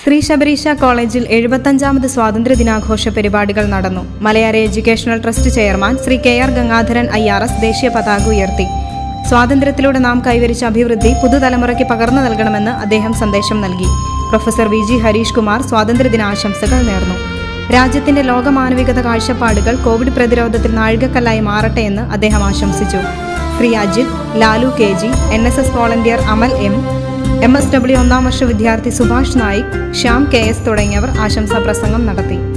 ശ്രീ ശബരീശ കോളേജിൽ എഴുപത്തഞ്ചാമത് സ്വാതന്ത്ര്യ ദിനാഘോഷ പരിപാടികൾ നടന്നു Malayara educational trust chairman Shri K R Gangadharan I R S ദേശീയ പതാക ഉയർത്തി സ്വാതന്ത്ര്യത്തിലൂടെ നാം കൈവരിച്ച അഭിവൃദ്ധി പുതുതലമുറയ്ക്ക് പകർന്നു നൽകണമെന്ന് അദ്ദേഹം സന്ദേശം നൽകി professor V G Harish Kumar സ്വാതന്ത്ര്യദിനാശംസകൾ നേർന്നു രാജ്യത്തിന്റെ ലോകമാനവികത കാഴ്ചപ്പാടുകൾ കോവിഡ് പ്രതിരോധത്തിൽ നാഴികക്കല്ലായി മാറട്ടെ എന്ന് അദ്ദേഹം ആശംസിച്ചു Shri Ajith Lalu K G N S S volunteer Amal M M S W ഒന്നാം വർഷ വിദ്യാർത്ഥി സുഭാഷ് നായിക് ശ്യാം കെ എസ് തുടങ്ങിയവർ ആശംസാ പ്രസംഗം നടത്തി